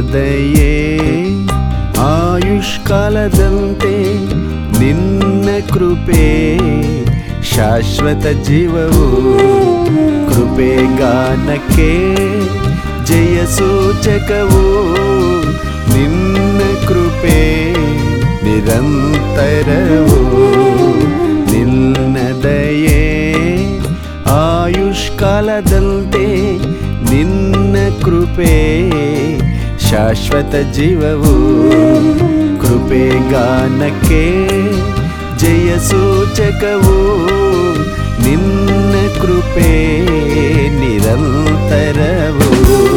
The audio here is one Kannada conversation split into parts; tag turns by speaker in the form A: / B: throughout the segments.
A: ದಯೆ ಆಯುಷ್ಕಾಲದಂತೆ ನಿನ್ನ ಕೃಪೆ ಶಾಶ್ವತ ಜೀವವು ಕೃಪೆ ಗಾನಕ್ಕೆ ಜಯ ಸೂಚಕವು ನಿನ್ನ ಕೃಪೆ ನಿರಂತರವು ನಿನ್ನ ದಯೆ ಆಯುಷ್ಕಾಲದಂತೆ ನಿನ್ನ ಕೃಪೆ ಶಾಶ್ವತ ಜೀವವು ಕೃಪೆ ಗಾನಕ್ಕೆ ಜಯ ಸೂಚಕವು ನಿನ್ನ ಕೃಪೆ ನಿರಂತರವು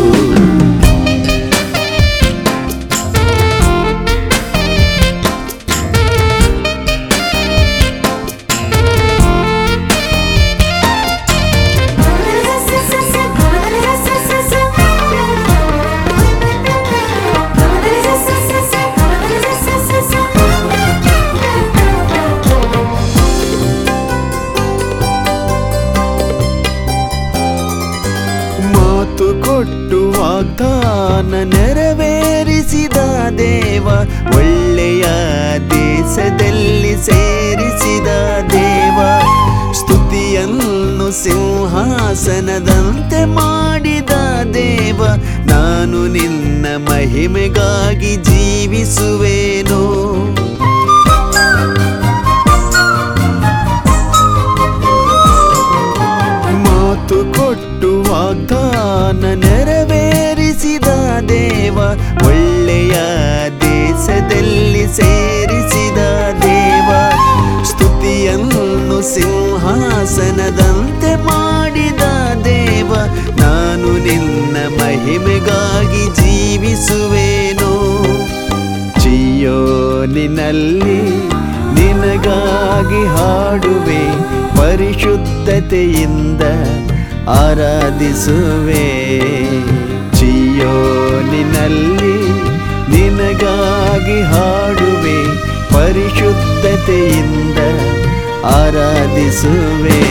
A: ಮಾತು ಕೊಟ್ಟು ವಾಗ್ದಾನ ನೆರವೇರಿಸಿದ ದೇವ ಒಳ್ಳೆಯ ದೇಶದಲ್ಲಿ ಸೇರಿಸಿದ ದೇವ ಸ್ತುತಿಯನ್ನು ಸಿಂಹಾಸನದಂತೆ ಮಾಡಿದ ದೇವ ನಾನು ನಿನ್ನ ಮಹಿಮೆಗಾಗಿ ಜೀವಿಸುವೇನೋ ಮಾತು ಕೊಟ್ಟು ವಾಗ್ದಾನ ನೆರವೇರಿಸಿದ ದೇವ ಒಳ್ಳೆಯ ದೇಶದಲ್ಲಿ ಸೇರಿಸಿದ ದೇವ ಸ್ತುತಿಯನ್ನು ಸಿಂಹಾಸನದಂತೆ ಮಾಡಿದ ದೇವ ನಾನು ನಿನ್ನ ಮಹಿಮೆಗಾಗಿ ಜೀವಿಸುವೇನೋ ಚಿಯೋನಿನಲ್ಲಿ ನಿನಗಾಗಿ ಹಾಡುವೆ ಪರಿಶುದ್ಧತೆಯಿಂದ ಆರಾಧಿಸುವೆ ಚಿಯೋನಿನಲ್ಲಿ ನಿನಗಾಗಿ ಹಾಡುವೆ ಪರಿಶುದ್ಧತೆಯಿಂದ ಆರಾಧಿಸುವೆ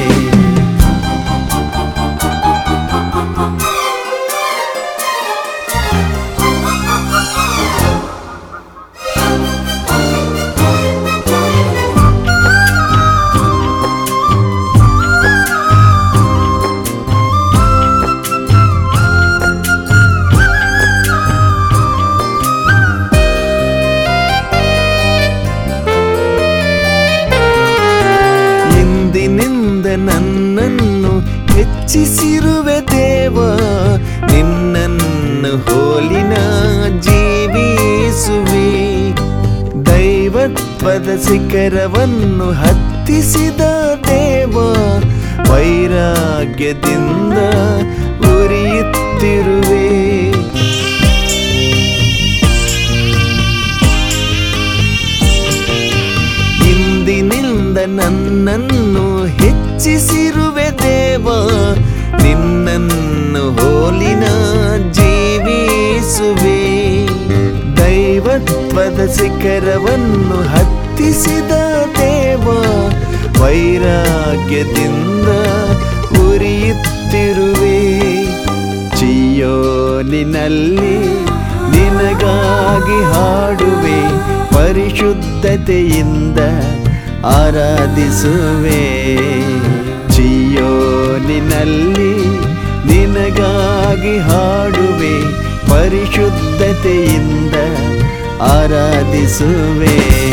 A: ಇಂದಿನಿಂದ ನನ್ನನ್ನು ಹೆಚ್ಚಿಸಿರುವೆ ದೇವ ನಿನ್ನನ್ನು ಹೋಲಿನ ಜೀವಿಸುವೆ ದೈವತ್ವದ ಶಿಖರವನ್ನು ಹತ್ತಿಸಿದ ದೇವ ವೈರಾಗ್ಯದಿಂದ ಉರಿಯುತ್ತಿರುವೆ ಇಂದಿನಿಂದ ನನ್ನನ್ನು ಹೆಚ್ಚಿಸಿರುವೆ ದೇವ ನಿನ್ನನ್ನು ಹೋಲಿನ ಜೀವಿಸುವೆ ದೈವತ್ವದ ಶಿಖರವನ್ನು ಹತ್ತಿಸಿದ ದೇವ ವೈರಾಗ್ಯದಿಂದ ಉರಿಯುತ್ತಿರುವೆ ಚಿಯೋನಿನಲ್ಲಿ ನಿನಗಾಗಿ ಹಾಡುವೆ ಪರಿಶುದ್ಧತೆಯಿಂದ ಆರಾಧಿಸುವೆ ಚಿಯೋನಿನಲ್ಲಿ ನಿನಗಾಗಿ ಹಾಡುವೆ ಪರಿಶುದ್ಧತೆಯಿಂದ ಆರಾಧಿಸುವೆ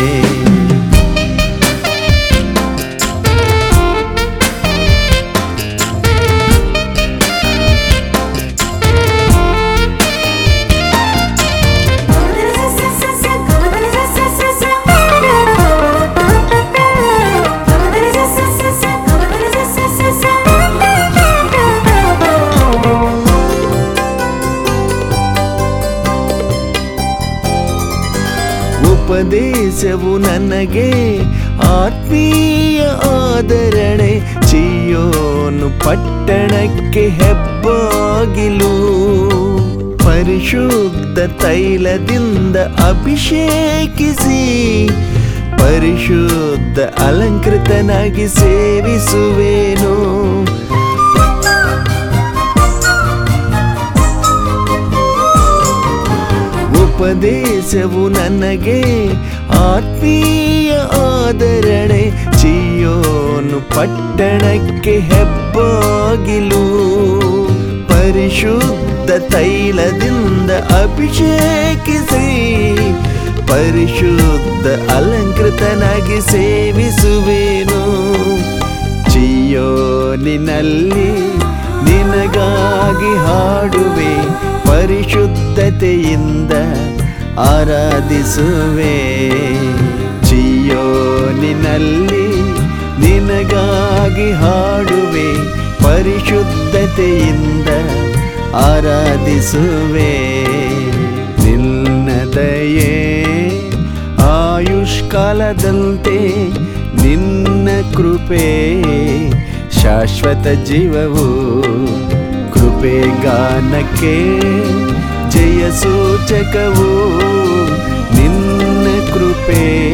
A: ಉಪದೇಶವು ನನಗೆ ಆತ್ಮೀಯ ಆದರಣೆ ಚಿಯೋನು ಪಟ್ಟಣಕ್ಕೆ ಹೆಬ್ಬಾಗಿಲು ಪರಿಶುದ್ಧ ತೈಲದಿಂದ ಅಭಿಷೇಕಿಸಿ ಪರಿಶುದ್ಧ ಅಲಂಕೃತನಾಗಿ ಸೇವಿಸುವೇನು ಉಪದೇಶವು ನನಗೆ ಆತ್ಮೀಯ ಆದರಣೆ ಚಿಯೋನು ಪಟ್ಟಣಕ್ಕೆ ಹೆಬ್ಬಾಗಿಲು ಪರಿಶುದ್ಧ ತೈಲದಿಂದ ಅಭಿಷೇಕಿಸಿ ಪರಿಶುದ್ಧ ಅಲಂಕೃತನಾಗಿ ಸೇವಿಸುವೇನು ಚಿಯೋನಿನಲ್ಲಿ ನಿನಗಾಗಿ ಹಾಡುವೆ ಪರಿಶುದ್ಧತೆಯಿಂದ ಆರಾಧಿಸುವೆ ಚಿಯೋನಿನಲ್ಲಿ ನಿನಗಾಗಿ ಹಾಡುವೆ ಪರಿಶುದ್ಧತೆಯಿಂದ ಆರಾಧಿಸುವೆ ನಿನ್ನದಯೇ ಆಯುಷ್ಕಾಲದಂತೆ ನಿನ್ನ ಕೃಪೆ ಶಾಶ್ವತ ಜೀವವು ಕೃಪೆಗಾನಕ್ಕೆ ಜಯ ಸೂಚಕವು ನಿನ್ನ ಕೃಪೆ